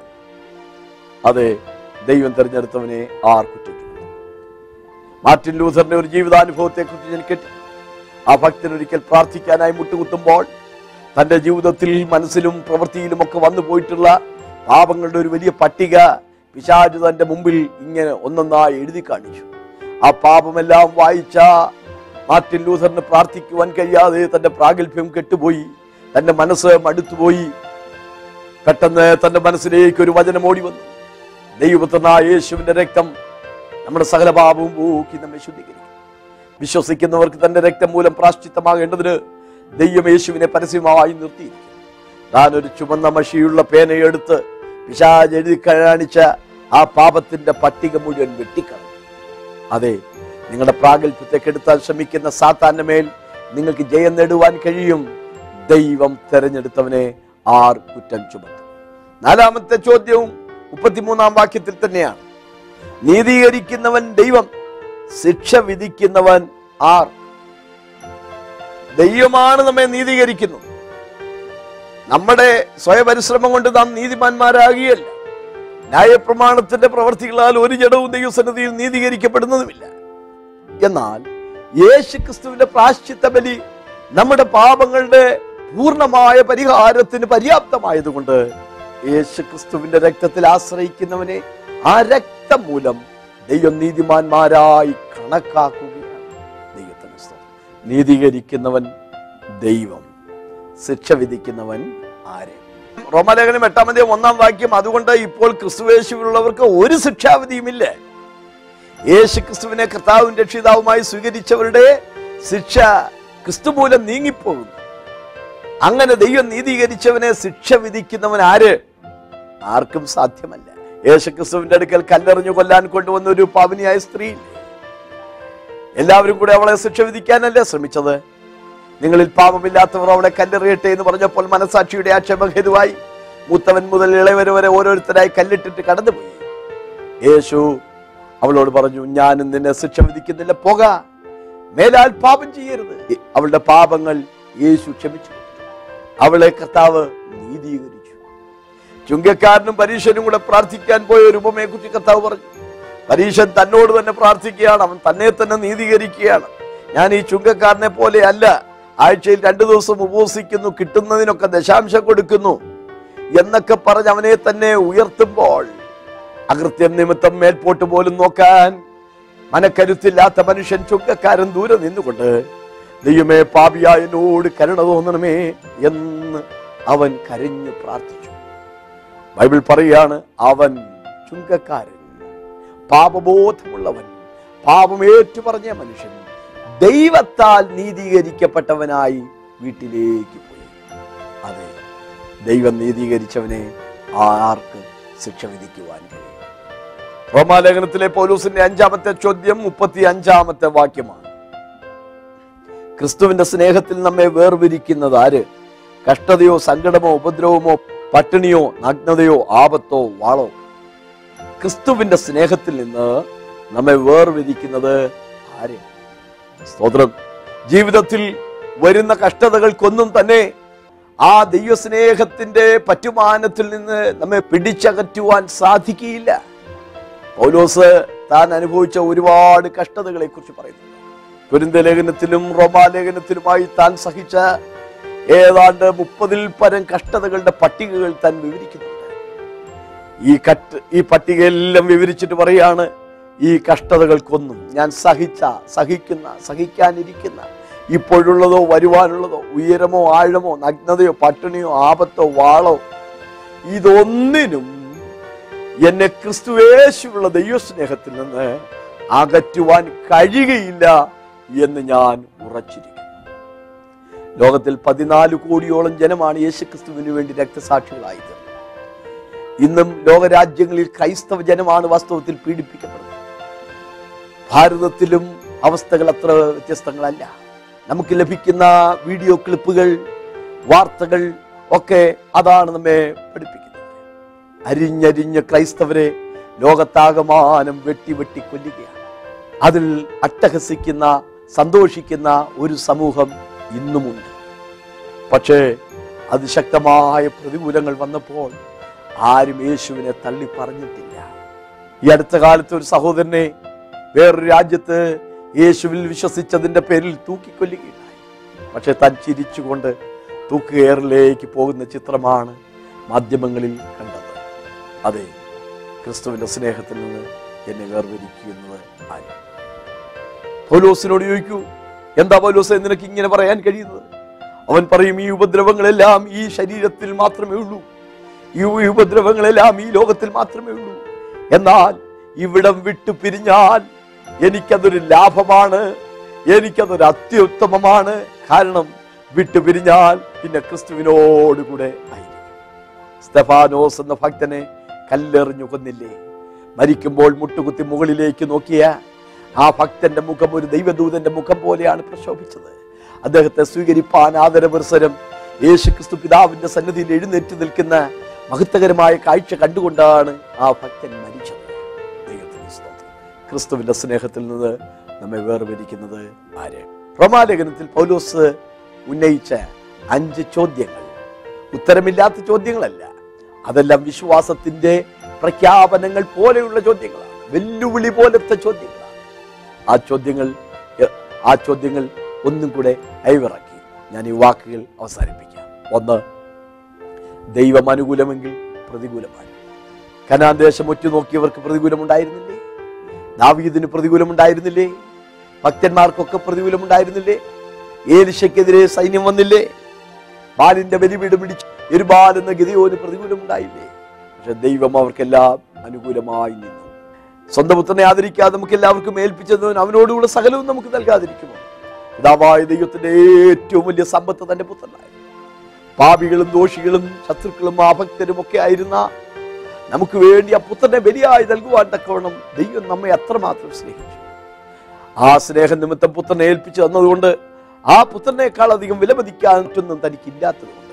A: അതെ ദൈവം തെരഞ്ഞെടുത്തവനെ ആർ കുറ്റം ചുമത്തും മാർട്ടിൻ ലൂഥറിന്റെ ഒരു ജീവിതാനുഭവത്തെ കുറിച്ച് ഞാൻ കേട്ടു ആ ഭക്തൻ ഒരിക്കൽ പ്രാർത്ഥിക്കാനായി മുട്ടുകുത്തുമ്പോൾ തന്റെ ജീവിതത്തിൽ മനസ്സിലും പ്രവൃത്തിയിലും ഒക്കെ വന്നു പോയിട്ടുള്ള പാപങ്ങളുടെ ഒരു വലിയ പട്ടിക പിശാചു തന്റെ മുമ്പിൽ ഇങ്ങനെ ഒന്നൊന്നായി എഴുതി കാണിച്ചു ആ പാപമെല്ലാം വായിച്ച മാർട്ടിൻ ലൂഥറിന് പ്രാർത്ഥിക്കുവാൻ കഴിയാതെ തന്റെ പ്രാഗൽഭ്യം കെട്ടുപോയി തന്റെ മനസ്സ് മടുത്തുപോയി പെട്ടെന്ന് തന്റെ മനസ്സിലേക്ക് ഒരു വചനം ഓടി വന്നു ദൈവപുത്രനായ യേശുവിന്റെ രക്തം നമ്മുടെ സകല പാപവും പോക്കി നമ്മെ ശുദ്ധീകരിക്കും വിശ്വസിക്കുന്നവർക്ക് തന്റെ രക്തം മൂലം പ്രാശ്ചിത്തമാകേണ്ടതിന് ദൈവം യേശുവിനെ പരസ്യമായി നിർത്തിയിരിക്കും താൻ ഒരു ചുമന്ന മഷിയുള്ള പേനയെടുത്ത് പിശാജ് എഴുതി കാണിച്ച ആ പാപത്തിന്റെ പട്ടിക മുഴുവൻ വെട്ടിക്കളഞ്ഞു അതെ നിങ്ങളുടെ പ്രാഗൽഭ്യത്തെ കെടുത്താൻ ശ്രമിക്കുന്ന സാത്താന്റെ മേൽ നിങ്ങൾക്ക് ജയം നേടുവാൻ കഴിയും ദൈവം തെരഞ്ഞെടുത്തവനെ ആർ കുറ്റം ചുമത്തും നാലാമത്തെ ചോദ്യവും മുപ്പത്തിമൂന്നാം വാക്യത്തിൽ തന്നെയാണ് നീതീകരിക്കുന്നവൻ ദൈവം ശിക്ഷ വിധിക്കുന്നവൻ ആർ ദൈവമാണ് നമ്മെ നീതീകരിക്കുന്നത് നമ്മുടെ സ്വയപരിശ്രമം കൊണ്ട് നാം നീതിമാന്മാരാകുകയല്ല ന്യായപ്രമാണത്തിന്റെ പ്രവർത്തികളാൽ ഒരു ജഡവും ദൈവസന്നിധിയിൽ നീതീകരിക്കപ്പെടുന്നതുമില്ല എന്നാൽ യേശു ക്രിസ്തുവിന്റെ പ്രാശ്ചിത്ത ബലി നമ്മുടെ പാപങ്ങളുടെ പൂർണ്ണമായ പരിഹാരത്തിന് പര്യാപ്തമായതുകൊണ്ട് യേശു ക്രിസ്തുവിന്റെ രക്തത്തിൽ ആശ്രയിക്കുന്നവനെ ആ രക്തം മൂലം ദൈവം നീതിമാന്മാരായി കണക്കാക്കുകയാണ് ദൈവത്തിന് സ്തോത്രം. നീതീകരിക്കുന്നവൻ ദൈവം ശിക്ഷ വിധിക്കുന്നവൻ ആര് റോമലേഖനം എട്ടാമതേ ഒന്നാം വാക്യം അതുകൊണ്ട് ഇപ്പോൾ ക്രിസ്തുവേശുവിലുള്ളവർക്ക് ഒരു ശിക്ഷാവിധിയുമില്ല യേശു ക്രിസ്തുവിനെ കർത്താവും രക്ഷിതാവുമായി സ്വീകരിച്ചവരുടെ ശിക്ഷ ക്രിസ്തു മൂലം നീങ്ങിപ്പോകുന്നു അങ്ങനെ ദൈവം നീതീകരിച്ചവനെ ശിക്ഷ വിധിക്കുന്നവൻ ആര് ആർക്കും സാധ്യമല്ല യേശു ക്രിസ്തുവിന്റെ അടുക്കൽ കല്ലെറിഞ്ഞു കൊല്ലാൻ കൊണ്ടുവന്ന ഒരു പാവനിയായ സ്ത്രീ എല്ലാവരും കൂടെ അവളെ ശിക്ഷ വിധിക്കാനല്ലേ ശ്രമിച്ചത് നിങ്ങളിൽ പാപമില്ലാത്തവർ അവളെ കല്ലെറിയട്ടെ എന്ന് പറഞ്ഞപ്പോൾ മനസാക്ഷിയുടെ ആക്ഷേപഹേതുവായി മൂത്തവൻ മുതൽ ഇളയവർ വരെ ഓരോരുത്തരായി കല്ലിട്ടിട്ട് കടന്നുപോയി യേശു അവളോട് പറഞ്ഞു ഞാനും നിന്നെ ശിക്ഷ വിധിക്കുന്നില്ല പോക മേലാൽ പാപം ചെയ്യരുത് അവളുടെ പാപങ്ങൾ യേശു ക്ഷമിച്ചു അവളെ കർത്താവ് നീതീകരിച്ചു ചുങ്കക്കാരനും പരീക്ഷനും കൂടെ പ്രാർത്ഥിക്കാൻ പോയ ഒരു ഉപമയെ കുറിച്ച് കർത്താവ് പറഞ്ഞു പരീക്ഷൻ തന്നോട് തന്നെ പ്രാർത്ഥിക്കുകയാണ് അവൻ തന്നെ തന്നെ നീതീകരിക്കുകയാണ് ഞാൻ ഈ ചുങ്കക്കാരനെ പോലെ അല്ല ആഴ്ചയിൽ രണ്ടു ദിവസം ഉപവസിക്കുന്നു കിട്ടുന്നതിനൊക്കെ ദശാംശം കൊടുക്കുന്നു എന്നൊക്കെ പറഞ്ഞ് അവനെ തന്നെ ഉയർത്തുമ്പോൾ അകൃത്യം നിമിത്തം മേൽപോട്ട് പോലും നോക്കാൻ മനക്കരുത്തില്ലാത്ത മനുഷ്യൻ ചുങ്കക്കാരൻ ദൂരെ നിന്നുകൊണ്ട് ദൈവമേ പാപിയായ എന്നോട് കരുണ തോന്നണമേ എന്ന് അവൻ കരഞ്ഞു പ്രാർത്ഥിച്ചു ബൈബിൾ പറയാണ് അവൻ ചുങ്കക്കാരൻ പാപബോധമുള്ളവൻ പാപമേറ്റു പറഞ്ഞ മനുഷ്യൻ ദൈവത്താൽ നീതീകരിക്കപ്പെട്ടവനായി വീട്ടിലേക്ക് പോയി അതെ ദൈവം നീതീകരിച്ചവനെ ആർക്ക് ശിക്ഷ വിധിക്കുവാൻ കഴിയും റോമാലേഖനത്തിലെ പൗലൂസിന്റെ അഞ്ചാമത്തെ ചോദ്യം മുപ്പത്തി അഞ്ചാമത്തെ വാക്യമാണ് ക്രിസ്തുവിന്റെ സ്നേഹത്തിൽ നമ്മെ വേർപിരിക്കുന്നത് ആര് കഷ്ടതയോ സങ്കടമോ ഉപദ്രവമോ പട്ടിണിയോ നഗ്നതയോ ആപത്തോ വാളോ ക്രിസ്തുവിന്റെ സ്നേഹത്തിൽ നിന്ന് നമ്മെ വേർവിരിക്കുന്നത് ആര് സ്തോത്രം ജീവിതത്തിൽ വരുന്ന കഷ്ടതകൾക്കൊന്നും തന്നെ ആ ദൈവസ്നേഹത്തിന്റെ പറ്റുമാനത്തിൽ നിന്ന് നമ്മെ പിടിച്ചകറ്റുവാൻ സാധിക്കുകയില്ല പൗലോസ് താൻ അനുഭവിച്ച ഒരുപാട് കഷ്ടതകളെ കുറിച്ച് പറയുന്നു കുരുന്ത ലേഖനത്തിലും റോമാലേഖനത്തിലുമായി താൻ സഹിച്ച ഏതാണ്ട് മുപ്പതിൽ പരം കഷ്ടതകളുടെ പട്ടികകൾ താൻ വിവരിക്കുന്നുണ്ട് ഈ കട്ട് ഈ പട്ടികയെല്ലാം വിവരിച്ചിട്ട് പറയാണ് ഈ കഷ്ടതകൾക്കൊന്നും ഞാൻ സഹിച്ച സഹിക്കുന്ന സഹിക്കാനിരിക്കുന്ന ഇപ്പോഴുള്ളതോ വരുവാനുള്ളതോ ഉയരമോ ആഴമോ നഗ്നതയോ പട്ടിണിയോ ആപത്തോ വാളോ ഇതൊന്നിനും എന്നെ ക്രിസ്തുവേശുള്ള ദൈവസ്നേഹത്തിൽ നിന്ന് അകറ്റുവാൻ കഴിയുകയില്ല എന്ന് ഞാൻ ഉറച്ചിരിക്കുന്നു ലോകത്തിൽ പതിനാല് കോടിയോളം ജനമാണ് യേശു ക്രിസ്തുവിന് വേണ്ടി രക്തസാക്ഷികളായത് ഇന്നും ലോകരാജ്യങ്ങളിൽ ക്രൈസ്തവ ജനമാണ് വാസ്തവത്തിൽ പീഡിപ്പിക്കപ്പെടുന്നത് ഭാരതത്തിലും അവസ്ഥകൾ അത്ര വ്യത്യസ്തങ്ങളല്ല നമുക്ക് ലഭിക്കുന്ന വീഡിയോ ക്ലിപ്പുകൾ വാർത്തകൾ ഒക്കെ അതാണ് നമ്മെ പഠിപ്പിക്കുന്നത് അരിഞ്ഞരിഞ്ഞ ക്രൈസ്തവരെ ലോകത്താകമാനം വെട്ടി വെട്ടി കൊല്ലുകയാണ് അതിൽ അട്ടഹസിക്കുന്ന സന്തോഷിക്കുന്ന ഒരു സമൂഹം ഇന്നുമുണ്ട് പക്ഷേ അതിശക്തമായ പ്രതികൂലങ്ങൾ വന്നപ്പോൾ ആരും യേശുവിനെ തള്ളി പറഞ്ഞിട്ടില്ല ഈ അടുത്ത കാലത്ത് ഒരു സഹോദരനെ വേറൊരു രാജ്യത്ത് യേശുവിൽ വിശ്വസിച്ചതിന്റെ പേരിൽ തൂക്കിക്കൊല്ലുകയുണ്ടായി പക്ഷെ താൻ ചിരിച്ചുകൊണ്ട് തൂക്കുകയറിലേക്ക് പോകുന്ന ചിത്രമാണ് മാധ്യമങ്ങളിൽ കണ്ടത് അതെ ക്രിസ്തുവിന്റെ സ്നേഹത്തിൽ നിന്ന് എന്നെ വേർതിരിക്കുന്നത് ആര് പൗലോസിനോട് ചോദിക്കൂ എന്താ പൗലോസ് നിനക്ക് ഇങ്ങനെ പറയാൻ കഴിയുന്നത് അവൻ പറയും ഈ ഉപദ്രവങ്ങളെല്ലാം ഈ ശരീരത്തിൽ മാത്രമേ ഉള്ളൂ ഈ ഉപദ്രവങ്ങളെല്ലാം ഈ ലോകത്തിൽ മാത്രമേ ഉള്ളൂ എന്നാൽ ഇവിടം വിട്ടു പിരിഞ്ഞാൽ എനിക്കതൊരു ലാഭമാണ് എനിക്കതൊരു അത്യുത്തമമാണ് കാരണം വിട്ടുപിരിഞ്ഞാൽ പിന്നെ ക്രിസ്തുവിനോടുകൂടെ ആയിരിക്കും സ്തെഫാനോസ് എന്ന ഭക്തനെ കല്ലെറിഞ്ഞു കൊന്നില്ലേ മരിക്കുമ്പോൾ മുട്ടുകുത്തി മുകളിലേക്ക് നോക്കിയ ആ ഭക്തന്റെ മുഖം ഒരു ദൈവദൂതന്റെ മുഖം പോലെയാണ് പ്രശോഭിച്ചത് അദ്ദേഹത്തെ സ്വീകരിപ്പാൻ ആദരപുരസരം യേശു ക്രിസ്തു പിതാവിന്റെ സന്നിധിയിൽ എഴുന്നേറ്റ് നിൽക്കുന്ന മഹത്വകരമായ കാഴ്ച കണ്ടുകൊണ്ടാണ് ആ ഭക്തൻ മരിച്ചത് ദൈവത്തിന് സ്തോത്രം ക്രിസ്തുവിന്റെ സ്നേഹത്തിൽ നിന്ന് നമ്മെ വേർപിരിക്കുന്നത് ആര് റോമാലേഖനത്തിൽ പൗലോസ് ഉന്നയിച്ച അഞ്ച് ചോദ്യങ്ങൾ ഉത്തരമില്ലാത്ത ചോദ്യങ്ങളല്ല അതെല്ലാം വിശ്വാസത്തിന്റെ പ്രഖ്യാപനങ്ങൾ പോലെയുള്ള ചോദ്യങ്ങളാണ് വെല്ലുവിളി പോലത്തെ ചോദ്യങ്ങളാണ് ആ ചോദ്യങ്ങൾ എ- ആ ചോദ്യങ്ങൾ ഒന്നും കൂടെ അയവിറക്കി ഞാൻ ഈ വാക്കുകൾ അവസാനിപ്പിക്കാം ഒന്ന് ദൈവം അനുകൂലമെങ്കിൽ പ്രതികൂലമാണ് കനാൻ ദേശം ഒറ്റുനോക്കിയവർക്ക് പ്രതികൂലമുണ്ടായിരുന്നില്ലേ ദാവീദിന് പ്രതികൂലമുണ്ടായിരുന്നില്ലേ ഭക്തന്മാർക്കൊക്കെ പ്രതികൂലമുണ്ടായിരുന്നില്ലേ ഏലിശയ്ക്കെതിരെ സൈന്യം വന്നില്ലേ ബാലിന്റെ ബലിപീഠം പിടിച്ചു എരുബാൽ എന്ന ഗതിയോന് പ്രതികൂലമുണ്ടായില്ലേ പക്ഷെ ദൈവം അവർക്കെല്ലാം അനുകൂലമായി നിന്നു സ്വന്തം പുത്രനെ ആദരിക്കാതെ നമുക്ക് എല്ലാവർക്കും ഏൽപ്പിച്ചതും അവനോടുകൂടെ സകലവും നമുക്ക് നൽകാതിരിക്കുമോ പിതാവായ ദൈവത്തിന്റെ ഏറ്റവും വലിയ സമ്പത്ത് തന്റെ പുത്രനായി പാപികളും ദോഷികളും ശത്രുക്കളും അഭക്തരും ഒക്കെ ആയിരുന്ന നമുക്ക് വേണ്ടി ആ പുത്രനെ ബലിയായി നൽകുവാൻ തക്കവണ്ണം ദൈവം നമ്മെ അത്രമാത്രം സ്നേഹിച്ചു ആ സ്നേഹം നിമിത്തം പുത്രനെ ഏൽപ്പിച്ചു തന്നതുകൊണ്ട് ആ പുത്രനേക്കാൾ അധികം വിലമതിക്കാനൊന്നും തനിക്കില്ലാത്തതുകൊണ്ട്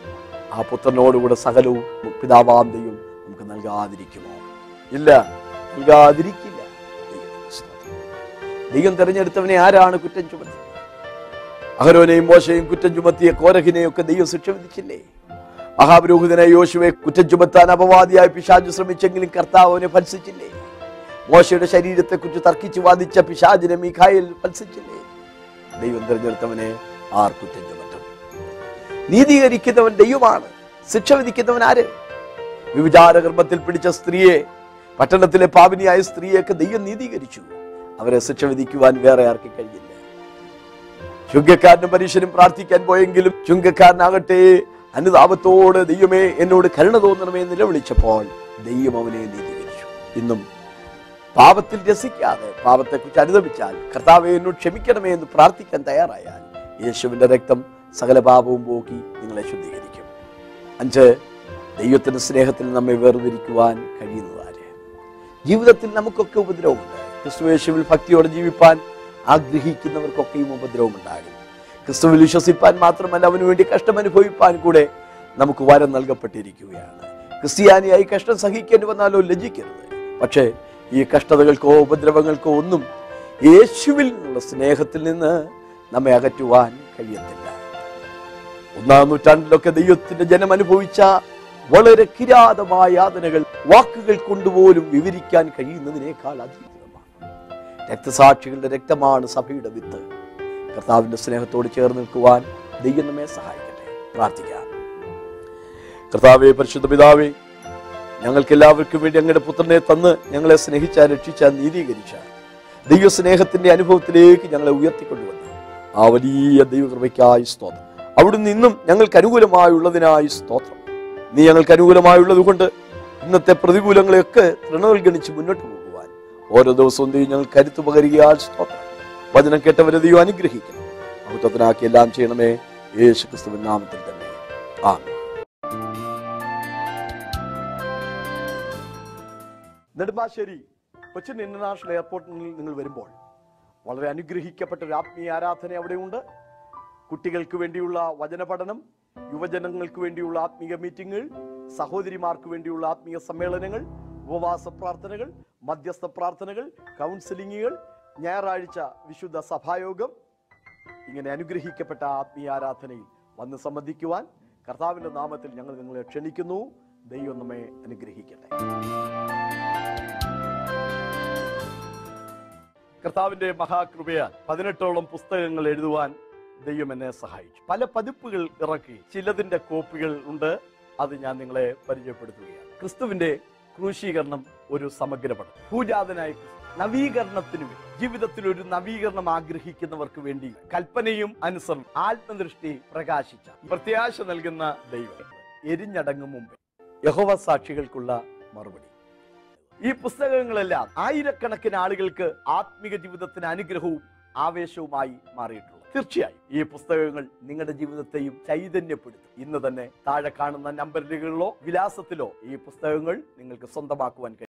A: ആ പുത്രനോടുകൂടെ സകലവും പിതാവാം ദൈവം നമുക്ക് നൽകാതിരിക്കുമോ ഇല്ല നൽകാതിരിക്കില്ല ദൈവത്തിന് സ്തോത്രം. ദൈവം തെരഞ്ഞെടുത്തവനെ ആരാണ് കുറ്റം ചുമത്തിയത് അഹരോനെയും മോശയും കുറ്റം ചുമത്തിയ കോരഹിനെയും ഒക്കെ ദൈവം ശിക്ഷ വിധിച്ചില്ലേ മഹാപുരോഹിതനെ യോശുവെ കുറ്റം ചുമത്താൻ അപവാദിയായി പിശാജ് ശ്രമിച്ചെങ്കിലും കർത്താവ് അവനെ ഫത്സിച്ചില്ലേ മോശയുടെ ശരീരത്തെക്കുറിച്ച് തർക്കിച്ച് വാദിച്ച പിശാജിനെ മിഖായിൽ ഫത്സിച്ചില്ലേ ദൈവം തിരഞ്ഞെടുത്തവനെ ആർ കുറ്റം ചുമത്തും നീതീകരിക്കുന്നവൻ ദൈവമാണ് ശിക്ഷ വിധിക്കുന്നവൻ ആര് വിവിചാരകർമ്മത്തിൽ പിടിച്ച സ്ത്രീയെ പട്ടണത്തിലെ പാപിനിയായ സ്ത്രീയൊക്കെ ദൈവം നീതീകരിച്ചു അവരെ ശിക്ഷ വിധിക്കുവാൻ വേറെ ആർക്കും കഴിഞ്ഞില്ല ചുങ്കക്കാരനും പരീക്ഷനും പ്രാർത്ഥിക്കാൻ പോയെങ്കിലും ചുങ്കക്കാരനാകട്ടെ അനുതാപത്തോട് ദൈവമേ എന്നോട് കരുണ തോന്നണമേ എന്ന് നിലവിളിച്ചപ്പോൾ ദൈവം അവനെ നീതീകരിച്ചു ഇന്നും പാപത്തിൽ രസിക്കാതെ പാപത്തെക്കുറിച്ച് അനുദമിച്ചാൽ കർത്താവെ എന്നോട് ക്ഷമിക്കണമേ എന്ന് പ്രാർത്ഥിക്കാൻ തയ്യാറായാൽ യേശുവിന്റെ രക്തം സകല പാപവും പോക്കി നിങ്ങളെ ശുദ്ധീകരിക്കും അഞ്ച് ദൈവത്തിന്റെ സ്നേഹത്തിൽ നമ്മെ വേർതിരിക്കുവാൻ കഴിയുന്നതാര് ജീവിതത്തിൽ നമുക്കൊക്കെ ഉപദ്രവമുണ്ട് ക്രിസ്തുവേശുവിൽ ഭക്തിയോടെ ജീവിപ്പാൻ ആഗ്രഹിക്കുന്നവർക്കൊക്കെയും ഉപദ്രവം ഉണ്ടാകും ക്രിസ്തുവിൽ വിശ്വസിപ്പാൻ മാത്രമല്ല അവന് വേണ്ടി കഷ്ടം അനുഭവിപ്പാൻ കൂടെ നമുക്ക് വരം നൽകപ്പെട്ടിരിക്കുകയാണ് ക്രിസ്ത്യാനിയായി കഷ്ടം സഹിക്കേണ്ടി വന്നാലോ ലജ്ജിക്കരുത് പക്ഷേ ഈ കഷ്ടതകൾക്കോ ഉപദ്രവങ്ങൾക്കോ ഒന്നും യേശുവിൽ നിന്നുള്ള സ്നേഹത്തിൽ നിന്ന് നമ്മെ അകറ്റുവാൻ കഴിയത്തില്ല ഒന്നാം നൂറ്റാണ്ടിലൊക്കെ ദൈവത്തിന്റെ ജനം അനുഭവിച്ച വളരെ കിരാതമായ യാതനകൾ വാക്കുകൾ കൊണ്ടുപോലും വിവരിക്കാൻ കഴിയുന്നതിനേക്കാൾ അതീതമാണ് രക്തസാക്ഷികളുടെ രക്തമാണ് സഭയുടെ വിത്ത് കർത്താവിന്റെ സ്നേഹത്തോട് ചേർന്ന് നിൽക്കുവാൻ ദൈവം നമ്മെ സഹായിക്കട്ടെ പ്രാർത്ഥിക്കാം കർത്താവെ പരിശുദ്ധ പിതാവേ ഞങ്ങൾക്ക് എല്ലാവർക്കും വേണ്ടി അങ്ങയുടെ പുത്രനെ തന്ന് ഞങ്ങളെ സ്നേഹിച്ച രക്ഷിച്ച നീതീകരിച്ച ദൈവസ്നേഹത്തിന്റെ അനുഭവത്തിലേക്ക് ഞങ്ങളെ ഉയർത്തിക്കൊണ്ടുവന്ന ആ വലിയ ദൈവകൃപയ്ക്കായി സ്തോത്രം അവിടുന്ന് ഇന്നും ഞങ്ങൾക്ക് അനുകൂലമായുള്ളതിനായി സ്തോത്രം നീ ഞങ്ങൾക്ക് അനുകൂലമായുള്ളത് കൊണ്ട് ഇന്നത്തെ പ്രതികൂലങ്ങളെയൊക്കെ തൃണവൽഗണിച്ച് മുന്നോട്ട് പോകുവാൻ ഓരോ ദിവസവും ദൈവം ഞങ്ങൾ കരുത്തു പകരുകയാൽ സ്തോത്രം വചനം കേട്ടവരെ ദൈവം അനുഗ്രഹിക്കണം മഹത്വത്തിനാക്കി എല്ലാം ചെയ്യണമേ യേശു ക്രിസ്തുവിൻ നാമത്തിൽ തന്നെ ആമേൻ നെടുമ്പാശ്ശേരി കൊച്ചിൻ ഇന്റർനാഷണൽ എയർപോർട്ടിൽ നിങ്ങൾ വരുമ്പോൾ വളരെ അനുഗ്രഹിക്കപ്പെട്ട ഒരു ആത്മീയ ആരാധന അവിടെയുണ്ട് കുട്ടികൾക്ക് വേണ്ടിയുള്ള വചന പഠനം യുവജനങ്ങൾക്ക് വേണ്ടിയുള്ള ആത്മീയ മീറ്റിങ്ങുകൾ സഹോദരിമാർക്ക് വേണ്ടിയുള്ള ആത്മീയ സമ്മേളനങ്ങൾ ഉപവാസ പ്രാർത്ഥനകൾ മധ്യസ്ഥ പ്രാർത്ഥനകൾ കൗൺസിലിങ്ങുകൾ ഞായറാഴ്ച വിശുദ്ധ സഭായോഗം ഇങ്ങനെ അനുഗ്രഹിക്കപ്പെട്ട ആത്മീയ ആരാധനയിൽ വന്ന് സംബന്ധിക്കുവാൻ കർത്താവിന്റെ നാമത്തിൽ ഞങ്ങൾ നിങ്ങളെ ക്ഷണിക്കുന്നു ദൈവം നമ്മെ അനുഗ്രഹിക്കട്ടെ കർത്താവിന്റെ മഹാകൃപയാൽ പതിനെട്ടോളം പുസ്തകങ്ങൾ എഴുതുവാൻ ദൈവം എന്നെ സഹായിച്ചു പല പതിപ്പുകൾ ഇറക്കി ചിലതിന്റെ കോപ്പികൾ ഉണ്ട് അത് ഞാൻ നിങ്ങളെ പരിചയപ്പെടുത്തുകയാണ് ക്രിസ്തുവിന്റെ ക്രൂശീകരണം ഒരു സമഗ്രപഠം ഭൂജാതനായ ക്രിസ്തു നവീകരണത്തിനു വേണ്ടി ജീവിതത്തിൽ ഒരു നവീകരണം ആഗ്രഹിക്കുന്നവർക്ക് വേണ്ടി കൽപ്പനയും അനുസരണം ആത്മദൃഷ്ടി പ്രകാശിച്ച പ്രത്യാശ നൽകുന്ന ദൈവം എരിഞ്ഞടങ്ങും മുമ്പ് യഹോവ സാക്ഷികൾക്കുള്ള മറുപടി ഈ പുസ്തകങ്ങളെല്ലാം ആയിരക്കണക്കിന് ആളുകൾക്ക് ആത്മീക ജീവിതത്തിന് അനുഗ്രഹവും ആവേശവുമായി മാറിയിട്ടുണ്ട് തീർച്ചയായും ഈ പുസ്തകങ്ങൾ നിങ്ങളുടെ ജീവിതത്തെയും ചൈതന്യപ്പെടുത്തും ഇന്ന് തന്നെ താഴെ കാണുന്ന നമ്പറുകളിലോ വിലാസത്തിലോ ഈ പുസ്തകങ്ങൾ നിങ്ങൾക്ക് സ്വന്തമാക്കുവാൻ കഴിയും